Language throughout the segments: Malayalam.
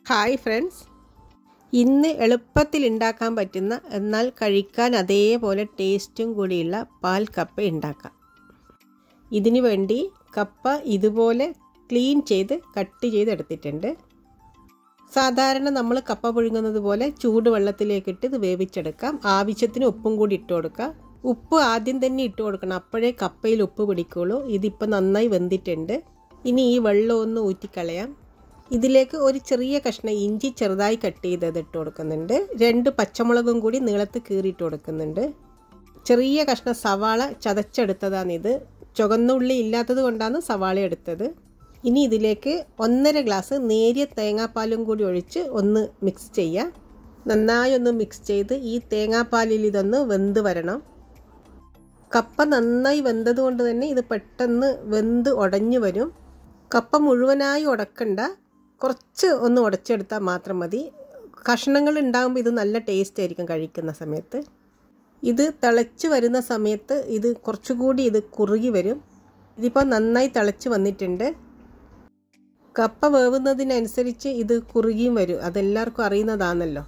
ഹായ് ഫ്രണ്ട്സ് ഇന്ന് എളുപ്പത്തിൽ ഉണ്ടാക്കാൻ പറ്റുന്ന എന്നാൽ കഴിക്കാൻ അതേപോലെ ടേസ്റ്റും കൂടിയുള്ള പാൽ കപ്പ ഉണ്ടാക്കാം ഇതിനു വേണ്ടി കപ്പ ഇതുപോലെ ക്ലീൻ ചെയ്ത് കട്ട് ചെയ്തെടുത്തിട്ടുണ്ട് സാധാരണ നമ്മൾ കപ്പ പുഴുങ്ങുന്നത് പോലെ ചൂടുവെള്ളത്തിലേക്കിട്ട് ഇത് വേവിച്ചെടുക്കാം ആവശ്യത്തിന് ഉപ്പും കൂടി ഇട്ട് കൊടുക്കാം ഉപ്പ് ആദ്യം തന്നെ ഇട്ട് കൊടുക്കണം അപ്പോഴേ കപ്പയിൽ ഉപ്പ് പിടിക്കുള്ളൂ ഇതിപ്പോൾ നന്നായി വെന്തിട്ടുണ്ട് ഇനി ഈ വെള്ളം ഒന്ന് ഊറ്റിക്കളയാം ഇതിലേക്ക് ഒരു ചെറിയ കഷ്ണം ഇഞ്ചി ചെറുതായി കട്ട് ചെയ്തത് ഇട്ട് കൊടുക്കുന്നുണ്ട് രണ്ട് പച്ചമുളകും കൂടി നീളത്ത് കീറിയിട്ട് കൊടുക്കുന്നുണ്ട് ചെറിയ കഷ്ണം സവാള ചതച്ചെടുത്തതാണിത് ചുവന്നുള്ളി ഇല്ലാത്തത് കൊണ്ടാണ് സവാള എടുത്തത് ഇനി ഇതിലേക്ക് ഒന്നര ഗ്ലാസ് നേരിയ തേങ്ങാപ്പാലും കൂടി ഒഴിച്ച് ഒന്ന് മിക്സ് ചെയ്യാം നന്നായി ഒന്ന് മിക്സ് ചെയ്ത് ഈ തേങ്ങാപ്പാലിൽ ഇതൊന്ന് വെന്ത് വരണം കപ്പ നന്നായി വെന്തത് കൊണ്ട് തന്നെ ഇത് പെട്ടെന്ന് വെന്ത് ഉടഞ്ഞു വരും കപ്പ മുഴുവനായി ഉടക്കണ്ട കുറച്ച് ഒന്ന് ഉടച്ചെടുത്താൽ മാത്രം മതി കഷ്ണങ്ങൾ ഉണ്ടാകുമ്പോൾ ഇത് നല്ല ടേസ്റ്റ് ആയിരിക്കും കഴിക്കുന്ന സമയത്ത് ഇത് തിളച്ച് വരുന്ന സമയത്ത് ഇത് കുറച്ചുകൂടി ഇത് കുറുകി വരും ഇതിപ്പോൾ നന്നായി തിളച്ച് വന്നിട്ടുണ്ട് കപ്പ വേവുന്നതിനനുസരിച്ച് ഇത് കുറുകിയും വരും അതെല്ലാവർക്കും അറിയുന്നതാണല്ലോ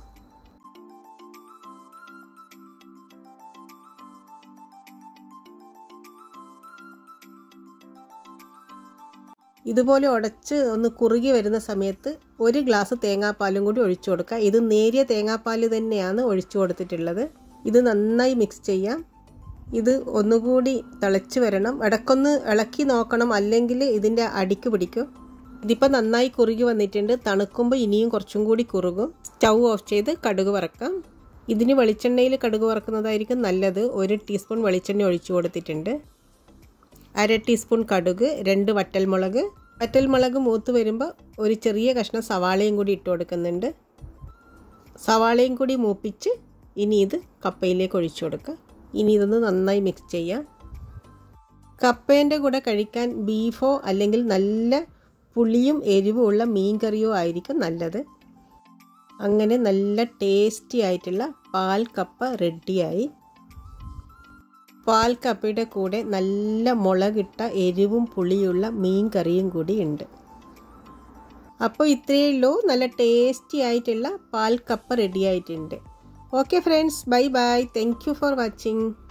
ഇതുപോലെ ഉടച്ച് ഒന്ന് കുറുകി വരുന്ന സമയത്ത് ഒരു ഗ്ലാസ് തേങ്ങാപ്പാലും കൂടി ഒഴിച്ചു കൊടുക്കുക ഇത് നേരിയ തേങ്ങാപ്പാൽ തന്നെയാണ് ഒഴിച്ചു കൊടുത്തിട്ടുള്ളത് ഇത് നന്നായി മിക്സ് ചെയ്യാം ഇത് ഒന്നുകൂടി തിളച്ച് വരണം ഇടയ്ക്കൊന്ന് ഇളക്കി നോക്കണം അല്ലെങ്കിൽ ഇതിൻ്റെ അടിക്ക് പിടിക്കും ഇതിപ്പോൾ നന്നായി കുറുകി വന്നിട്ടുണ്ട് തണുക്കുമ്പോൾ ഇനിയും കുറച്ചും കൂടി കുറുകും സ്റ്റൗ ഓഫ് ചെയ്ത് കടുക് വറക്കാം ഇതിന് വെളിച്ചെണ്ണയിൽ കടുക് വറക്കുന്നതായിരിക്കും നല്ലത് ഒരു ടീസ്പൂൺ വെളിച്ചെണ്ണ ഒഴിച്ചു കൊടുത്തിട്ടുണ്ട് അര ടീസ്പൂൺ കടുക് രണ്ട് വറ്റൽമുളക് വറ്റൽമുളക് മൂത്ത് വരുമ്പോൾ ഒരു ചെറിയ കഷ്ണം സവാളയും കൂടി ഇട്ട് കൊടുക്കുന്നുണ്ട് സവാളയും കൂടി മൂപ്പിച്ച് ഇനി ഇത് കപ്പയിലേക്ക് ഒഴിച്ചു കൊടുക്കുക ഇനി ഇതൊന്ന് നന്നായി മിക്സ് ചെയ്യാം കപ്പേൻ്റെ കൂടെ കഴിക്കാൻ ബീഫോ അല്ലെങ്കിൽ നല്ല പുളിയും എരിവും ഉള്ള മീൻ കറിയോ ആയിരിക്കും നല്ലത് അങ്ങനെ നല്ല ടേസ്റ്റി ആയിട്ടുള്ള പാൽ കപ്പ റെഡിയായി പാൽ കപ്പയുടെ കൂടെ നല്ല മുളകിട്ട എരിവും പുളിയുള്ള മീൻ കറിയും കൂടി ഉണ്ട് അപ്പോൾ ഇത്രയേ ഉള്ളൂ നല്ല ടേസ്റ്റി ആയിട്ടുള്ള പാൽ കപ്പ റെഡി ആയിട്ടുണ്ട് okay friends bye bye thank you for watching